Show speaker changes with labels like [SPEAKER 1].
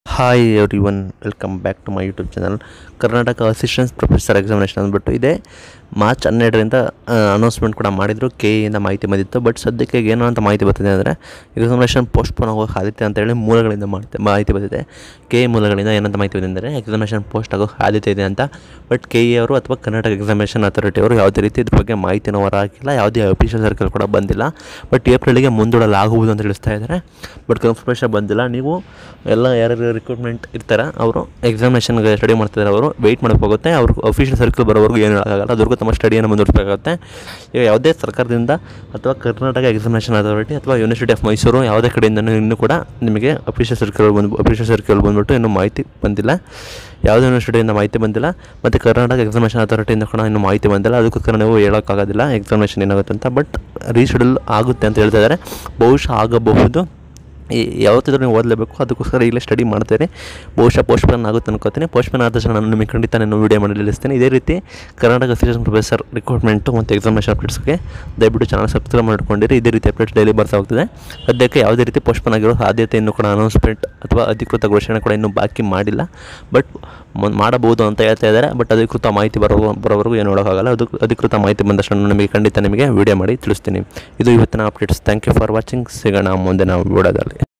[SPEAKER 1] hi everyone welcome back to my YouTube channel Karnataka assistant professor examination ಅಂದ್ಬಿಟ್ಟು ಇದೆ March ಹನ್ನೆರಡರಿಂದ announcement ಕೂಡ ಮಾಡಿದರು ಕೆ ಎಯಿಂದ ಮಾಹಿತಿ ಬಂದಿತ್ತು ಬಟ್ ಸದ್ಯಕ್ಕೆ ಏನು ಅಂತ ಮಾಹಿತಿ ಬರ್ತಿದೆ ಅಂದರೆ ಎಕ್ಸಾಮಿನೇಷನ್ ಪೋಸ್ಟ್ಪೋನ್ ಆಗೋ ಸಾಧ್ಯತೆ ಅಂತೇಳಿ ಮೂಲಗಳಿಂದ ಮಾಡ್ತೆ ಮಾಹಿತಿ ಬಂದಿದೆ ಕೆ ಎ ಮೂಲಗಳಿಂದ ಏನಂತ ಮಾಹಿತಿ ಬಂದಿದೆ ಅಂದರೆ ಎಕ್ಸಾಮಿನೇಷನ್ ಪೋಸ್ಟ್ ಆಗೋ ಸಾಧ್ಯತೆ ಇದೆ ಅಂತ ಬಟ್ ಕೆ ಎ ಅವರು ಅಥವಾ ಕರ್ನಾಟಕ ಎಕ್ಸಾಮಿನೇಷನ್ ಅಥಾರಿಟಿ ಅವರು ಯಾವುದೇ ರೀತಿ ಇದ್ರ ಬಗ್ಗೆ ಮಾಹಿತಿನ ಹೊರಹಾಕಿಲ್ಲ ಯಾವುದೇ ಅಫಿಷಿಯಲ್ ಸರ್ಕಲ್ ಕೂಡ ಬಂದಿಲ್ಲ ಬಟ್ ಏಪ್ರಿಲಿಗೆ ಮುಂದೂಡಲಾಗುವುದು ಅಂತ ತಿಳಿಸ್ತಾ ಇದ್ದಾರೆ ಬಟ್ ಕನ್ಫರ್ಮೇಷನ್ ಬಂದಿಲ್ಲ ನೀವು ಎಲ್ಲ ಯಾರ್ಯಾರು ರಿಕ್ರೂಟ್ಮೆಂಟ್ ಇರ್ತಾರೆ ಅವರು ಎಕ್ಸಾಮಿನೇಷನ್ಗೆ ಸ್ಟಡಿ ಮಾಡ್ತಿದ್ದಾರೆ ಅವರು ವೆಯ್ಟ್ ಮಾಡಬೇಕಾಗುತ್ತೆ ಅವ್ರು ಅಫಿಷಿಯಲ್ ಸರ್ಕಲ್ ಬರೋವರೆಗೂ ಏನು ಹೇಳೋಕ್ಕಾಗಲ್ಲ ಅದ್ರಿಗೂ ತಮ್ಮ ಸ್ಟಡಿಯನ್ನು ಮುಂದುವರಿಸಬೇಕಾಗುತ್ತೆ ಈಗ ಯಾವುದೇ ಸರ್ಕಾರದಿಂದ ಅಥವಾ ಕರ್ನಾಟಕ ಎಕ್ಸಾಮಿನೇಷನ್ ಅಥಾರಿಟಿ ಅಥವಾ ಯೂನಿವರ್ಸಿಟಿ ಆಫ್ ಮೈಸೂರು ಯಾವುದೇ ಕಡೆಯಿಂದನೂ ಇನ್ನೂ ಕೂಡ ನಿಮಗೆ ಅಫಿಷಿಯಲ್ ಸರ್ಕಲ್ ಬಂದು ಅಫಿಷಿಯಲ್ ಸರ್ಕಲ್ ಬಂದುಬಿಟ್ಟು ಇನ್ನೂ ಮಾಹಿತಿ ಬಂದಿಲ್ಲ ಯಾವುದೇ ಯೂನಿವರ್ಸಿಟಿಯಿಂದ ಮಾಹಿತಿ ಬಂದಿಲ್ಲ ಮತ್ತು ಕರ್ನಾಟಕ ಎಕ್ಸಾಮಿನೇಷನ್ ಅಥಾರಿಟಿಯಿಂದ ಕೂಡ ಇನ್ನೂ ಮಾಹಿತಿ ಬಂದಿಲ್ಲ ಅದಕ್ಕೋಸ್ಕರ ನೀವು ಹೇಳೋಕ್ಕಾಗೋದಿಲ್ಲ ಎಕ್ಸಾಮಿನೇಷನ್ ಏನಾಗುತ್ತೆ ಅಂತ ಬಟ್ ರೀಶೆಡ್ಯೂಲ್ ಆಗುತ್ತೆ ಅಂತ ಹೇಳ್ತಾ ಇದ್ದಾರೆ ಬಹುಶಃ ಆಗಬಹುದು ಈ ಯಾವತ್ತಿದ್ರೂ ನೀವು ಓದಲೇಬೇಕು ಅದಕ್ಕೋಸ್ಕರ ಈಗಲೇ ಸ್ಟಡಿ ಮಾಡ್ತಾರೆ ಬಹುಶಃ ಪೋಸ್ಟ್ಪೋನ್ ಆಗುತ್ತೆ ಅನ್ಕೋತೀನಿ ಪೋಸ್ಟ್ಪೋನ್ ಆದ ತಕ್ಷಣ ನಾನು ನಿಮಗೆ ಖಂಡಿತ ನಾನು ವೀಡಿಯೋ ಮಾಡಿ ತಿಳಿಸ್ತೀನಿ ಇದೇ ರೀತಿ ಕರ್ನಾಟಕ ಅಸಿಸ್ಟೆಂಟ್ ಪ್ರೊಫೆಸರ್ ರಿಕ್ರೂಟ್ಮೆಂಟು ಮತ್ತು ಎಕ್ಸಾಮಿನೇಷನ್ ಅಪ್ಡೇಟ್ಸ್ಗೆ ದಯವಿಟ್ಟು ಚಾನಲ್ ಸಬ್ಸ್ಕ್ರೈಬ್ ಮಾಡ್ಕೊಂಡಿರಿ ಇದೇ ರೀತಿ ಅಪ್ಡೇಟ್ಸ್ ಡೈಲಿ ಬರ್ತಾ ಹೋಗ್ತದೆ ಸದ್ಯಕ್ಕೆ ಯಾವುದೇ ರೀತಿ ಪೋಸ್ಟ್ಪೋನ್ ಆಗಿರೋ ಸಾಧ್ಯತೆ ಇನ್ನೂ ಕೂಡ ಅನೌನ್ಸ್ಮೆಂಟ್ ಅಥವಾ ಅಧಿಕೃತ ಘೋಷಣೆ ಕೂಡ ಇನ್ನೂ ಬಾಕಿ ಮಾಡಿಲ್ಲ ಬಟ್ ಮಾಡಬಹುದು ಅಂತ ಹೇಳ್ತಾ ಇದ್ದಾರೆ ಬಟ್ ಅಧಿಕೃತ ಮಾಹಿತಿ ಬರೋ ಬರೋವರೆಗೂ ಏನು ಹೇಳೋಕ್ಕಾಗಲ್ಲ ಅದು ಅಧಿಕೃತ ಮಾಹಿತಿ ಬಂದಷ್ಟು ನಾನು ನಿಮಗೆ ಖಂಡಿತ ನಿಮಗೆ ವೀಡಿಯೋ ಮಾಡಿ ತಿಳಿಸ್ತೀನಿ ಇದು ಇವತ್ತಿನ updates thank you for watching ಸಿಗೋಣ ಮುಂದಿನ ವಿಡಿಯೋದಲ್ಲಿ